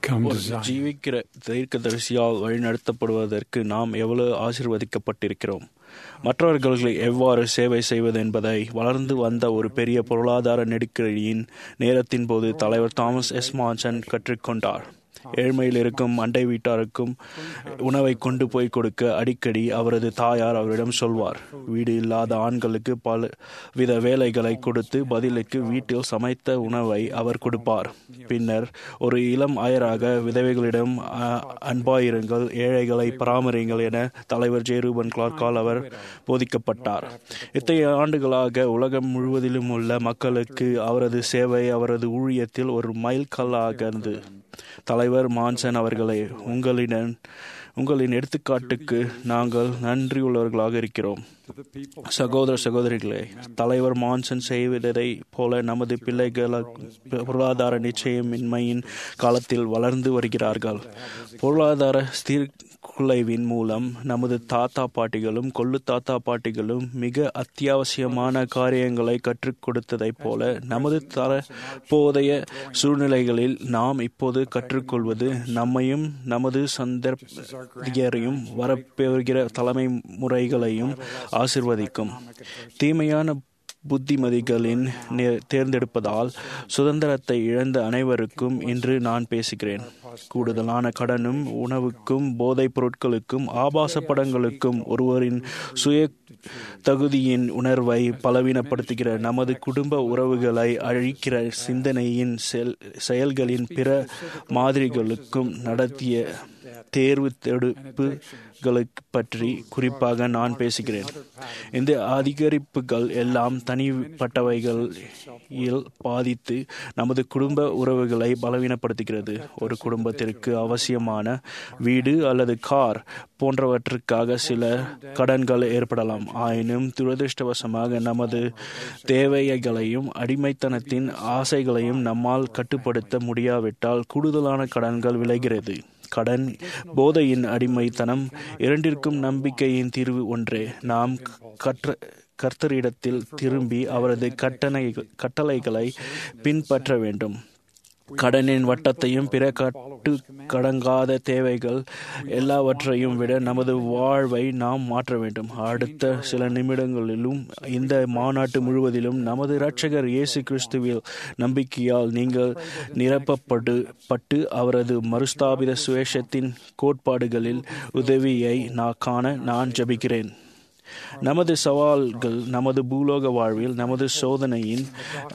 come to ஒரு Zion. ஜீவிக்கிற தீர்க்கதரிசியால் வழிநடத்தப்படுவதற்கு நாம் எவ்வளவு ஆசீர்வதிக்கப்பட்டிருக்கிறோம் மற்றவர்களுக்கு எவ்வாறு சேவை செய்வது என்பதை வளர்ந்து வந்த ஒரு பெரிய பொருளாதார நெருக்கடியின் நேரத்தின் போது தலைவர் தாமஸ் எஸ் மான்சன் கற்றுக்கொண்டார் ஏழ்மையில் இருக்கும் அண்டை வீட்டாருக்கும் உணவை கொண்டு போய் கொடுக்க அடிக்கடி அவரது தாயார் அவரிடம் சொல்வார் வீடு இல்லாத ஆண்களுக்கு பல வித வேலைகளை கொடுத்து பதிலுக்கு வீட்டில் சமைத்த உணவை அவர் கொடுப்பார் பின்னர் ஒரு இளம் அயராக விதவைகளிடம் அ, அன்பாயிருங்கள் ஏழைகளை பராமரிங்கள் என தலைவர் ஜே ரூபன் கிளார்க்கால் அவர் போதிக்கப்பட்டார் இத்தகைய ஆண்டுகளாக உலகம் முழுவதிலும் உள்ள மக்களுக்கு அவரது சேவை அவரது ஊழியத்தில் ஒரு மைல்கல்லாகிறது தலைவர் மான்சன் அவர்களே உங்களிடம் உங்களின் எடுத்துக்காட்டுக்கு நாங்கள் நன்றியுள்ளவர்களாக இருக்கிறோம் சகோதர சகோதரிகளே தலைவர் மான்சன் செய்வதை போல நமது பிள்ளைகள் பொருளாதார நிச்சயமின்மையின் காலத்தில் வளர்ந்து வருகிறார்கள் பொருளாதார சீர்குலைவின் மூலம் நமது தாத்தா பாட்டிகளும் கொள்ளு தாத்தா பாட்டிகளும் மிக அத்தியாவசியமான காரியங்களை கற்றுக் கொடுத்ததைப் போல நமது தற்போதைய சூழ்நிலைகளில் நாம் இப்போது கற்றுக்கொள்வது நம்மையும் நமது சந்தர்ப்பரையும் வரப்பெறுகிற தலைமை முறைகளையும் ஆசிர்வதிக்கும் தீமையான புத்திமதிகளின் நே- தேர்ந்தெடுப்பதால் சுதந்திரத்தை இழந்த அனைவருக்கும் இன்று நான் பேசுகிறேன் கூடுதலான கடனும் உணவுக்கும் போதைப் பொருட்களுக்கும் ஆபாச படங்களுக்கும் ஒருவரின் சுய தகுதியின் உணர்வை பலவீனப்படுத்துகிற நமது குடும்ப உறவுகளை அழிக்கிற சிந்தனையின் செல்- செயல்களின் பிற மாதிரிகளுக்கும் நடத்திய தேர்வு தெடுப்புகளுக்கு பற்றி குறிப்பாக நான் பேசுகிறேன் இந்த அதிகரிப்புகள் எல்லாம் தனிப்பட்டவைகளில் பாதித்து நமது குடும்ப உறவுகளை பலவீனப்படுத்துகிறது ஒரு குடும்பத்திற்கு அவசியமான வீடு அல்லது கார் போன்றவற்றுக்காக சில கடன்கள் ஏற்படலாம் ஆயினும் துரதிருஷ்டவசமாக நமது தேவைகளையும் அடிமைத்தனத்தின் ஆசைகளையும் நம்மால் கட்டுப்படுத்த முடியாவிட்டால் கூடுதலான கடன்கள் விளைகிறது கடன் போதையின் அடிமைத்தனம் இரண்டிற்கும் நம்பிக்கையின் தீர்வு ஒன்றே நாம் கற்ற கர்த்தரிடத்தில் திரும்பி அவரது கட்டளை கட்டளைகளை பின்பற்ற வேண்டும் கடனின் வட்டத்தையும் பிற கட்டு கடங்காத தேவைகள் எல்லாவற்றையும் விட நமது வாழ்வை நாம் மாற்ற வேண்டும் அடுத்த சில நிமிடங்களிலும் இந்த மாநாட்டு முழுவதிலும் நமது இரட்சகர் இயேசு கிறிஸ்துவில் நம்பிக்கையால் நீங்கள் நிரப்பப்படு பட்டு அவரது மறுஸ்தாபித சுவேஷத்தின் கோட்பாடுகளில் உதவியை நான் காண நான் ஜபிக்கிறேன் நமது சவால்கள் நமது பூலோக வாழ்வில் நமது சோதனையின்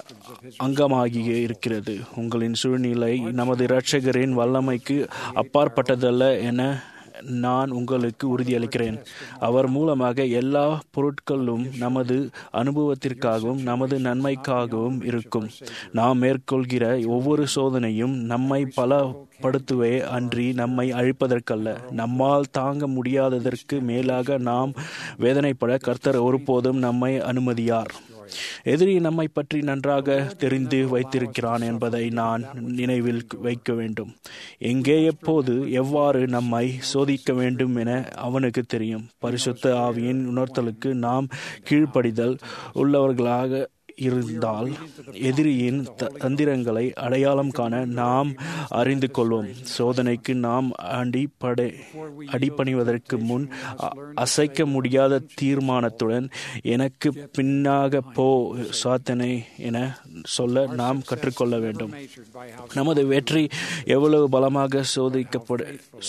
அங்கமாகி இருக்கிறது உங்களின் சூழ்நிலை நமது இரட்சகரின் வல்லமைக்கு அப்பாற்பட்டதல்ல என நான் உங்களுக்கு உறுதியளிக்கிறேன் அவர் மூலமாக எல்லா பொருட்களும் நமது அனுபவத்திற்காகவும் நமது நன்மைக்காகவும் இருக்கும் நாம் மேற்கொள்கிற ஒவ்வொரு சோதனையும் நம்மை பல படுத்துவே அன்றி நம்மை அழிப்பதற்கல்ல நம்மால் தாங்க முடியாததற்கு மேலாக நாம் வேதனைப்பட கர்த்தர் ஒருபோதும் நம்மை அனுமதியார் எதிரி நம்மை பற்றி நன்றாக தெரிந்து வைத்திருக்கிறான் என்பதை நான் நினைவில் வைக்க வேண்டும் எங்கே எப்போது எவ்வாறு நம்மை சோதிக்க வேண்டும் என அவனுக்கு தெரியும் பரிசுத்த ஆவியின் உணர்த்தலுக்கு நாம் கீழ்ப்படிதல் உள்ளவர்களாக இருந்தால் எதிரியின் த- தந்திரங்களை அடையாளம் காண நாம் அறிந்து கொள்வோம் சோதனைக்கு நாம் அடிப்படை அடிபணிவதற்கு முன் அ- அசைக்க முடியாத தீர்மானத்துடன் எனக்கு பின்னாக போ சாத்தனை என சொல்ல நாம் கற்றுக்கொள்ள வேண்டும் நமது வெற்றி எவ்வளவு பலமாக சோதிக்கப்பட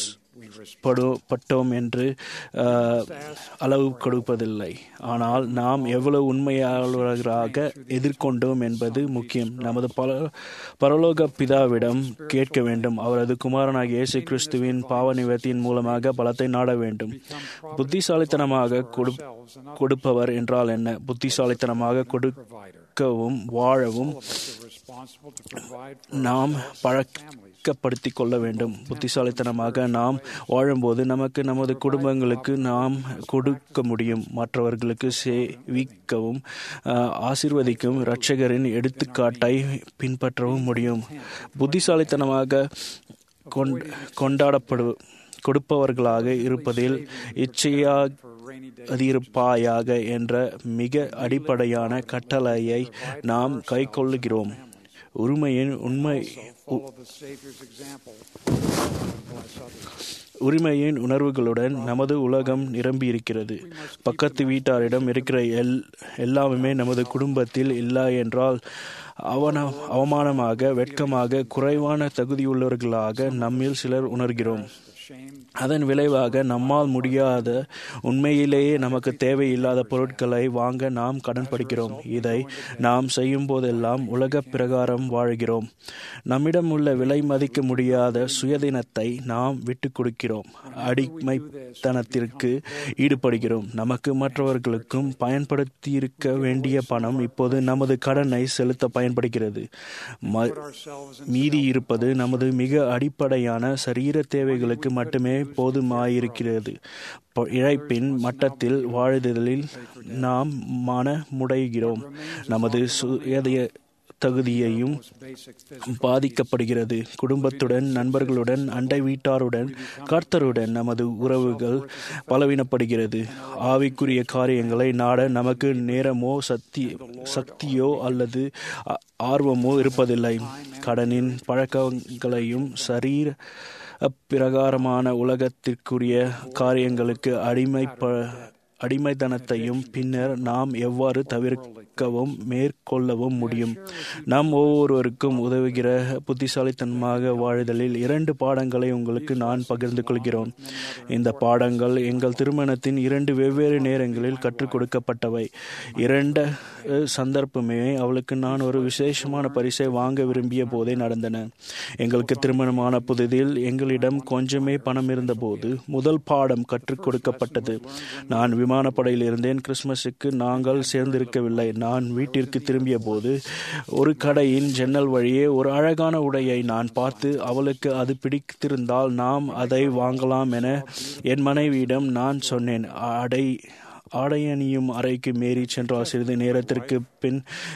படு- பட்டோம் என்று அஹ், அளவு கொடுப்பதில்லை ஆனால் நாம் எவ்வளவு உண்மையாளராக எதிர்கொண்டோம் என்பது முக்கியம் நமது பல பரலோக பிதாவிடம் கேட்க வேண்டும் அவரது குமாரனாகிய இயேசு கிறிஸ்துவின் பாவ நிவர்த்தியின் மூலமாக பலத்தை நாட வேண்டும் புத்திசாலித்தனமாக கொடு கொடுப்பவர் என்றால் என்ன புத்திசாலித்தனமாக கொடுக்கவும் வாழவும் நாம் பழக்கப்படுத்திக் கொள்ள வேண்டும் புத்திசாலித்தனமாக நாம் வாழும்போது நமக்கு நமது குடும்பங்களுக்கு நாம் கொடுக்க முடியும் மற்றவர்களுக்கு சேவிக்கவும் ஆஹ், ஆசீர்வதிக்கவும் இரட்சகரின் எடுத்துக்காட்டை பின்பற்றவும் முடியும் புத்திசாலித்தனமாக கொண்- கொண்டாடப்படு கொடுப்பவர்களாக இருப்பதில் இச்சையா அதிருப்பாயாக என்ற மிக அடிப்படையான கட்டளையை நாம் கைக்கொள்ளுகிறோம் உரிமையின் உண்மை Follow the Savior's example and bless others. உரிமையின் உணர்வுகளுடன் நமது உலகம் நிரம்பியிருக்கிறது பக்கத்து வீட்டாரிடம் இருக்கிற எல் எல்லாமே நமது குடும்பத்தில் இல்லை என்றால் அவன அவமானமாக வெட்கமாக குறைவான தகுதியுள்ளவர்களாக நம்மில் சிலர் உணர்கிறோம் Shame அதன் விளைவாக நம்மால் முடியாத உண்மையிலேயே நமக்கு தேவையில்லாத பொருட்களை வாங்க நாம் கடன் படுகிறோம் இதை நாம் செய்யும் போதெல்லாம் உலக பிரகாரம் வாழ்கிறோம் நம்மிடம் உள்ள விலை மதிக்க முடியாத சுயதினத்தை நாம் விட்டு கொடுக்கிறோம் அடிமைத்தனத்திற்கு ஈடுபடுகிறோம் நமக்கு மற்றவர்களுக்கும் பயன்படுத்தியிருக்க வேண்டிய பணம் இப்போது நமது கடனை செலுத்த பயன்படுகிறது ம- ourselves மீதி இருப்பது நமது மிக அடிப்படையான சரீர தேவைகளுக்கு மட்டுமே போதுமாயிருக்கிறது ப- இழைப்பின் மட்டத்தில் வாழுதலில் நாம் மனமுடைகிறோம் நமது சுயதைய தகுதியையும் basic physical பாதிக்கப்படுகிறது குடும்பத்துடன் நண்பர்களுடன் அண்டை வீட்டாருடன் கர்த்தருடன் நமது உறவுகள் பலவீனப்படுகிறது ஆவிக்குரிய காரியங்களை நாட நமக்கு நேரமோ சக்தி சக்தியோ அல்லது ஆ- ஆர்வமோ இருப்பதில்லை கடனின் பழக்கங்களையும் சரீர பிரகாரமான உலகத்திற்குரிய காரியங்களுக்கு அடிமைப்ப அடிமைத்தனத்தையும் பின்னர் நாம் எவ்வாறு தவிர்க்கவும் மேற்கொள்ளவும் முடியும் நாம் ஒவ்வொருவருக்கும் உதவுகிற புத்திசாலித்தனமாக வாழுதலில் இரண்டு பாடங்களை உங்களுக்கு நான் பகிர்ந்து கொள்கிறோம் இந்த பாடங்கள் எங்கள் திருமணத்தின் இரண்டு வெவ்வேறு நேரங்களில் கற்றுக் கொடுக்கப்பட்டவை இரண்டு அஹ், சந்தர்ப்பமே அவளுக்கு நான் ஒரு விசேஷமான பரிசை வாங்க விரும்பிய போதே நடந்தன எங்களுக்கு திருமணமான புதிதில் எங்களிடம் கொஞ்சமே பணம் இருந்தபோது முதல் பாடம் கற்றுக் கொடுக்கப்பட்டது நான் விமானப்படையில் இருந்தேன் கிறிஸ்துமஸுக்கு நாங்கள் சேர்ந்திருக்கவில்லை நான் வீட்டிற்கு திரும்பிய போது ஒரு கடையின் ஜன்னல் வழியே ஒரு அழகான உடையை நான் பார்த்து அவளுக்கு அது பிடித்திருந்தால் நாம் அதை வாங்கலாம் என என் மனைவியிடம் நான் சொன்னேன் அடை ஆடையணியும் அறைக்கு மீறி சென்றால் சிறிது நேரத்திற்கு பின்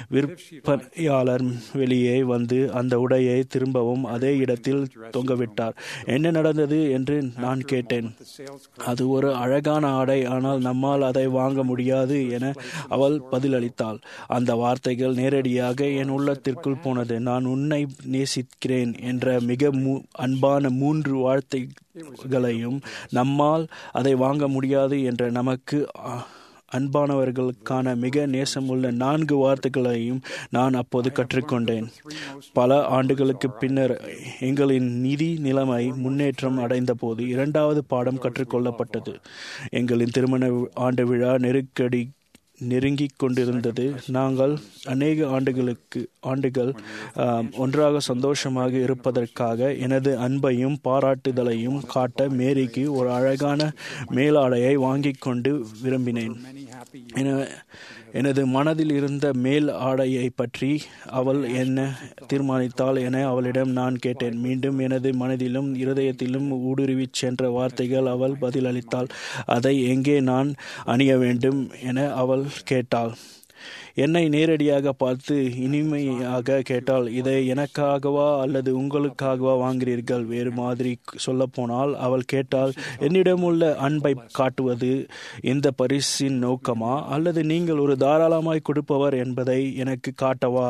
விற்பனையாளர் வெளியே வந்து அந்த உடையை திரும்பவும் அதே இடத்தில் தொங்கவிட்டார் என்ன நடந்தது என்று நான் கேட்டேன் the sales அது ஒரு அழகான ஆடை ஆனால் நம்மால் அதை வாங்க முடியாது என அவள் பதிலளித்தாள் அந்த வார்த்தைகள் நேரடியாக என் உள்ளத்திற்குள் போனது நான் உன்னை நேசிக்கிறேன் என்ற மிக மூ அன்பான மூன்று வார்த்தைகளையும் நம்மால் அதை வாங்க முடியாது என்ற நமக்கு அ, அன்பானவர்களுக்கான மிக நேசமுள்ள நான்கு வார்த்தைகளையும் நான் அப்போது கற்றுக்கொண்டேன் பல ஆண்டுகளுக்கு பின்னர் எங்களின் நிதி நிலைமை முன்னேற்றம் அடைந்தபோது இரண்டாவது பாடம் கற்றுக்கொள்ளப்பட்டது எங்களின் திருமண ஆண்டு விழா நெருக்கடி நெருங்கிக் கொண்டிருந்தது நாங்கள் அநேக ஆண்டுகளுக்கு ஆண்டுகள் ஆம், ஒன்றாக சந்தோஷமாக இருப்பதற்காக எனது அன்பையும் பாராட்டுதலையும் காட்ட மேரிக்கு ஒரு அழகான மேலாடையை வாங்கிக் கொண்டு விரும்பினேன் many happy years. என- எனது மனதில் இருந்த மேல் ஆடையை பற்றி அவள் என்ன தீர்மானித்தாள் என அவளிடம் நான் கேட்டேன் மீண்டும் எனது மனதிலும் இருதயத்திலும் ஊடுருவிச் சென்ற வார்த்தைகள் அவள் பதிலளித்தாள் அதை எங்கே நான் அணிய வேண்டும் என அவள் கேட்டாள் என்னை நேரடியாக பார்த்து இனிமையாக கேட்டால் இதை எனக்காகவா அல்லது உங்களுக்காகவா வாங்குகிறீர்கள் வேறு மாதிரி சொல்லப்போனால் அவள் கேட்டால் என்னிடமுள்ள அன்பை காட்டுவது இந்த பரிசின் நோக்கமா அல்லது நீங்கள் ஒரு தாராளமாய் கொடுப்பவர் என்பதை எனக்கு காட்டவா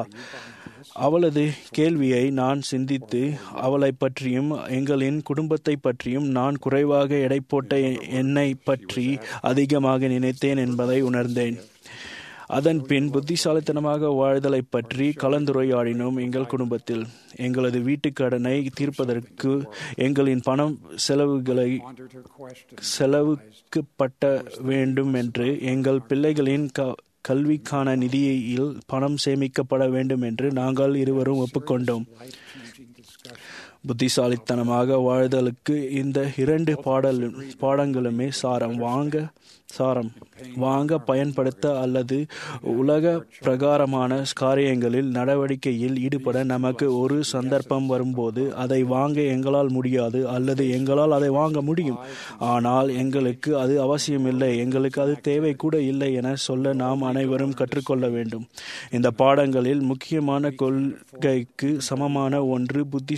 அவளது கேள்வியை நான் சிந்தித்து அவளை பற்றியும் எங்களின் குடும்பத்தை பற்றியும் நான் குறைவாக எடை போட்ட என்னை பற்றி அதிகமாக நினைத்தேன் என்பதை உணர்ந்தேன் அதன் பின் புத்திசாலித்தனமாக வாழ்தலை பற்றி கலந்துரையாடினோம் எங்கள் குடும்பத்தில் எங்களது வீட்டுக் கடனை தீர்ப்பதற்கு எங்களின் பணம் செலவுகளை Pondered her question. செலவுக்குப்பட்ட வேண்டும் என்று எங்கள் பிள்ளைகளின் க கல்விக்கான நிதியில் பணம் சேமிக்கப்பட வேண்டும் என்று நாங்கள் இருவரும் ஒப்புக்கொண்டோம் Life-changing discussion. புத்திசாலித்தனமாக வாழ்தலுக்கு இந்த இரண்டு பாடல் பாடங்களுமே சாரம் வாங்க சாரம் வாங்க பயன்படுத்த அல்லது உலக பிரகாரமான காரியங்களில் நடவடிக்கையில் ஈடுபட நமக்கு ஒரு சந்தர்ப்பம் வரும்போது அதை வாங்க எங்களால் முடியாது அல்லது எங்களால் அதை வாங்க முடியும் ஆனால் எங்களுக்கு அது அவசியமில்லை எங்களுக்கு அது தேவை கூட இல்லை என சொல்ல நாம் அனைவரும் கற்றுக்கொள்ள வேண்டும் இந்த பாடங்களில் முக்கியமான கொள்கைக்கு சமமான ஒன்று புத்தி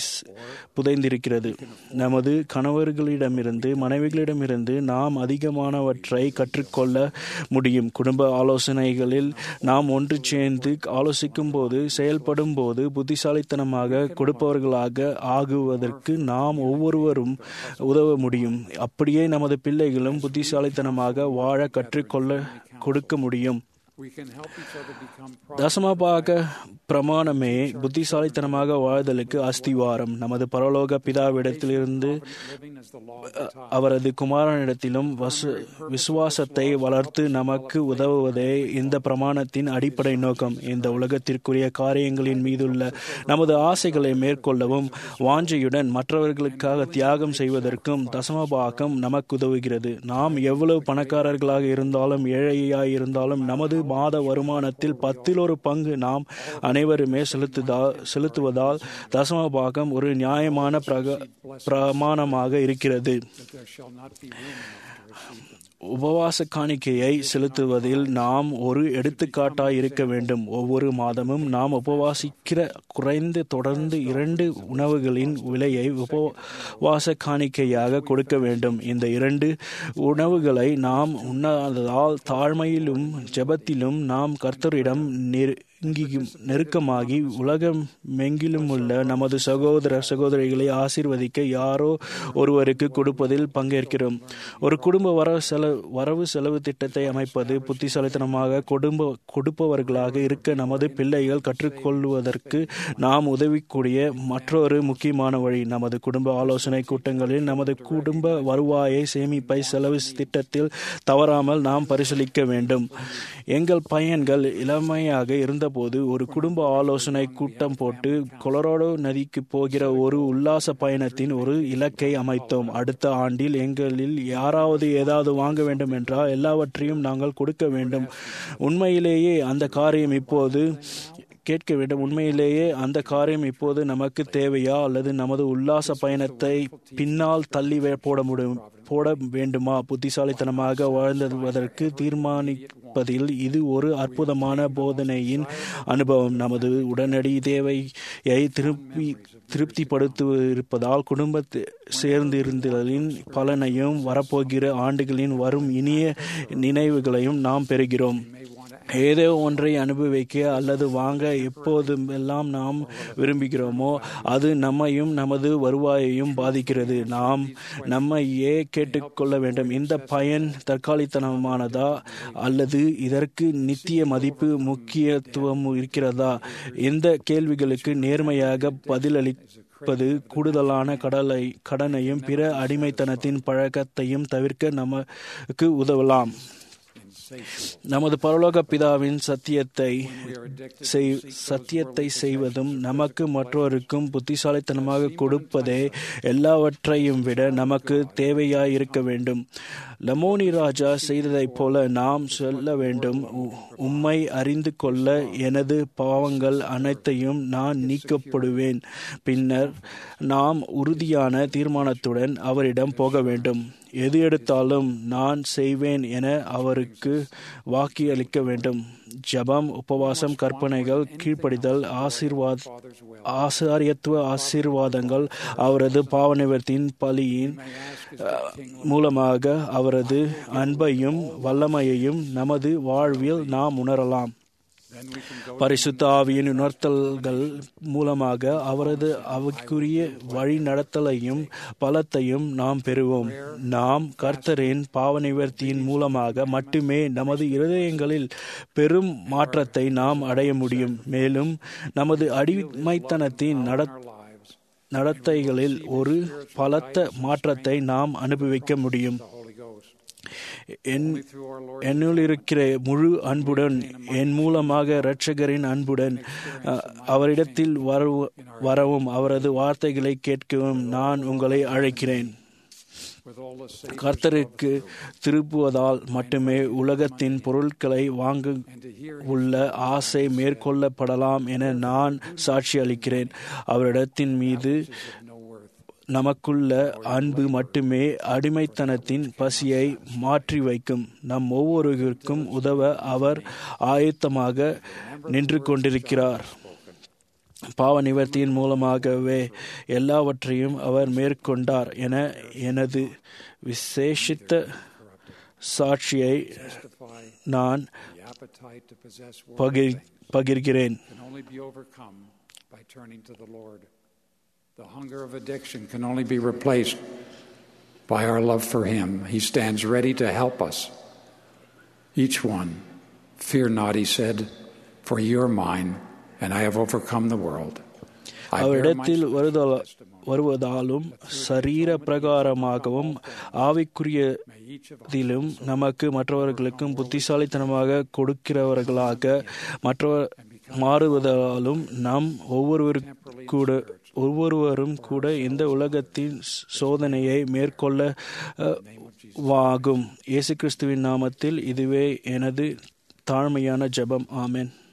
புதைந்திருக்கிறது நமது கணவர்களிடமிருந்து மனைவிகளிடமிருந்து நாம் அதிகமானவற்றை கற்றுக் கற்றுக்கொள்ள முடியும் குடும்ப ஆலோசனைகளில் நாம் ஒன்று சேர்ந்து ஆலோசிக்கும் போது செயல்படும் போது புத்திசாலித்தனமாக கொடுப்பவர்களாக ஆகுவதற்கு நாம் ஒவ்வொருவரும் உதவ முடியும் அப்படியே நமது பிள்ளைகளும் புத்திசாலித்தனமாக வாழ கற்றுக்கொள்ள கொடுக்க முடியும் We can help each other become தசமபாக பிரமாணமே புத்திசாலித்தனமாக வாழ்தலுக்கு அஸ்திவாரம் நமது பரலோக பிதாவிடத்திலிருந்து living as the law of the top. அவரது குமாரனிடத்திலும் வசு விசுவாசத்தை வளர்த்து நமக்கு உதவுவதே இந்த பிரமாணத்தின் அடிப்படை நோக்கம் இந்த உலகத்திற்குரிய காரியங்களின் மீதுள்ள நமது ஆசைகளை மேற்கொள்ளவும் வாஞ்சையுடன் மற்றவர்களுக்காக தியாகம் செய்வதற்கும் தசமபாகம் நமக்கு உதவுகிறது நாம் எவ்வளவு பணக்காரர்களாக இருந்தாலும் ஏழையாய் இருந்தாலும் நமது மாத வருமானத்தில் பத்தில் ஒரு பங்கு நாம் அனைவருமே செலுத்துதா செலுத்துவதால் தசமபாகம் ஒரு நியாயமான பிரக பிரமாணமாக இருக்கிறது That there shall not be room enough to receive them. உபவாச காணிக்கையை செலுத்துவதில் நாம் ஒரு எடுத்துக்காட்டாய் இருக்க வேண்டும் ஒவ்வொரு மாதமும் நாம் உபவாசிக்கிற குறைந்து தொடர்ந்து இரண்டு உணவுகளின் விலையை உபவாச காணிக்கையாக கொடுக்க வேண்டும் இந்த இரண்டு உணவுகளை நாம் உண்ணாததால் தாழ்மையிலும் ஜெபத்திலும் நாம் கர்த்தரிடம் நெருங்கியும் நெருக்கமாகி உலகமெங்கிலும் உள்ள நமது சகோதர சகோதரிகளை ஆசீர்வதிக்க யாரோ ஒருவருக்கு கொடுப்பதில் பங்கேற்கிறோம் ஒரு குடும்ப வரவு செலவு வரவு செலவு திட்டத்தை அமைப்பது புத்திசாலித்தனமாக குடும்ப கொடுப்பவர்களாக இருக்க நமது பிள்ளைகள் கற்றுக்கொள்வதற்கு நாம் உதவிக்கூடிய மற்றொரு முக்கியமான வழி நமது குடும்ப ஆலோசனை கூட்டங்களில் நமது குடும்ப வருவாயை சேமிப்பை செலவு திட்டத்தில் தவறாமல் நாம் பரிசீலிக்க வேண்டும் எங்கள் பையன்கள் இளமையாக இருந்தபோது ஒரு குடும்ப ஆலோசனை கூட்டம் போட்டு கொலராடோ நதிக்கு போகிற ஒரு உல்லாச பயணத்தின் ஒரு இலக்கை அமைத்தோம் அடுத்த ஆண்டில் எங்களில் யாராவது ஏதாவது வாங்க வேண்டும் என்றால் எல்லாவற்றையும் நாங்கள் கொடுக்க வேண்டும் உண்மையிலேயே அந்த காரியம் இப்போது கேட்க வேண்டும் உண்மையிலேயே அந்த காரியம் இப்போது நமக்கு தேவையா அல்லது நமது உல்லாச பயணத்தை பின்னால் தள்ளி வே- போட முடியும் போட வேண்டுமா புத்திசாலித்தனமாக வாழ்ந்துவதற்கு தீர்மானிப்பதில் இது ஒரு அற்புதமான போதனையின் அனுபவம் நமது உடனடி தேவையை திருப்பி திருப்திப்படுத்தியிருப்பதால் குடும்ப சேர்ந்திருந்தலின் பலனையும் வரப்போகிற ஆண்டுகளின் வரும் இனிய நினைவுகளையும் நாம் பெறுகிறோம் ஏதோ ஒன்றை அனுபவிக்க அல்லது வாங்க எப்போதுமெல்லாம் நாம் விரும்புகிறோமோ அது நம்மையும் நமது வருவாயையும் பாதிக்கிறது நாம் நம்மையே கேட்டுக்கொள்ள வேண்டும் இந்த பயன் தற்காலித்தனமானதா அல்லது இதற்கு நித்திய மதிப்பு முக்கியத்துவம் இருக்கிறதா இந்த கேள்விகளுக்கு நேர்மையாக பதிலளிப்பது கூடுதலான கடலை கடனையும் பிற அடிமைத்தனத்தின் பழக்கத்தையும் தவிர்க்க நமக்கு உதவலாம் நமது பரலோக பிதாவின் சத்தியத்தை செய் சத்தியத்தை செய்வதும் நமக்கு மற்றவருக்கும் புத்திசாலித்தனமாக கொடுப்பதே எல்லாவற்றையும் விட நமக்கு தேவையாய் இருக்க வேண்டும் லமோனி ராஜா செய்ததைப் போல நாம் சொல்ல வேண்டும் "உ- உம்மை அறிந்து கொள்ள எனது பாவங்கள் அனைத்தையும் நான் நீக்கப்படுவேன் பின்னர் நாம் உறுதியான தீர்மானத்துடன் அவரிடம் போக வேண்டும் எது எடுத்தாலும் நான் செய்வேன் என அவருக்கு வாக்கியளிக்க வேண்டும் ஜெபம் உபவாசம் கற்பனைகள் கீழ்ப்படிதல் ஆசீர்வாத் ஆசாரியத்துவ ஆசீர்வாதங்கள் அவரது பாவ நிவர்த்தியின் பலியின் அஹ், மூலமாக அவரது அன்பையும் வல்லமையையும் நமது வாழ்வில் நாம் உணரலாம் பரிசுத்த ஆவியின் உணர்த்தல்கள் மூலமாக அவரது அவைக்குரிய வழி நடத்தலையும் பலத்தையும் நாம் பெறுவோம் நாம் கர்த்தரின் பாவ நிவர்த்தியின் மூலமாக மட்டுமே நமது இருதயங்களில் பெரும் மாற்றத்தை நாம் அடைய முடியும் மேலும் நமது அடிமைத்தனத்தின் நட நடத்தைகளில் ஒரு பலத்த மாற்றத்தை நாம் அனுபவிக்க முடியும் Holy Ghost. N Through our Lord என்னுள் இருக்கிற முழு அன்புடன் என் மூலமாக இரட்சகரின் அன்புடன் அ, அவரிடத்தில் வரவு- வரவும் அவரது வார்த்தைகளை கேட்கவும் நான் உங்களை அழைக்கிறேன் with all the Savior's கர்த்தருக்கு திருப்புவதால் மட்டுமே உலகத்தின் பொருட்களை வாங்க உள்ள ஆசை மேற்கொள்ளப்படலாம் என நான் சாட்சி அளிக்கிறேன் அவரிடத்தின் மீது no worth. நமக்குள்ள அன்பு மட்டுமே அடிமைத்தனத்தின் பசியை மாற்றி வைக்கும் நம் ஒவ்வொருவருக்கும் உதவ அவர் ஆயத்தமாக நின்று கொண்டிருக்கிறார் பாவ நிவர்த்தியின் மூலமாகவே எல்லாவற்றையும் அவர் மேற்கொண்டார் என எனது விசேஷித்த சாட்சியை Testify நான் the appetite to possess பகிர் worldly things பகிர்கிறேன் can only be overcome by turning to the Lord. The hunger of addiction can only be replaced by our love for Him. He stands ready to help us. Each one, fear not, He said, for you are mine, and I have overcome the world. I bear my அவரிடத்தில் வருதல் testimony. வருவதாலும் சரீர பிரகாரமாகவும் ஆவிக்குரியதிலும் May each of us நமக்கு மற்றவர்களுக்கும் புத்திசாலித்தனமாக கொடுக்கிறவர்களாக மற்றவர் மாறுவதாலும் நாம் ஒவ்வொருவர் கூட ஒவ்வொருவரும் கூட இந்த உலகத்தின் சோதனையை மேற்கொள்ள அஹ், வாகும் இயேசு கிறிஸ்துவின் நாமத்தில் இதுவே எனது தாழ்மையான ஜெபம் ஆமென்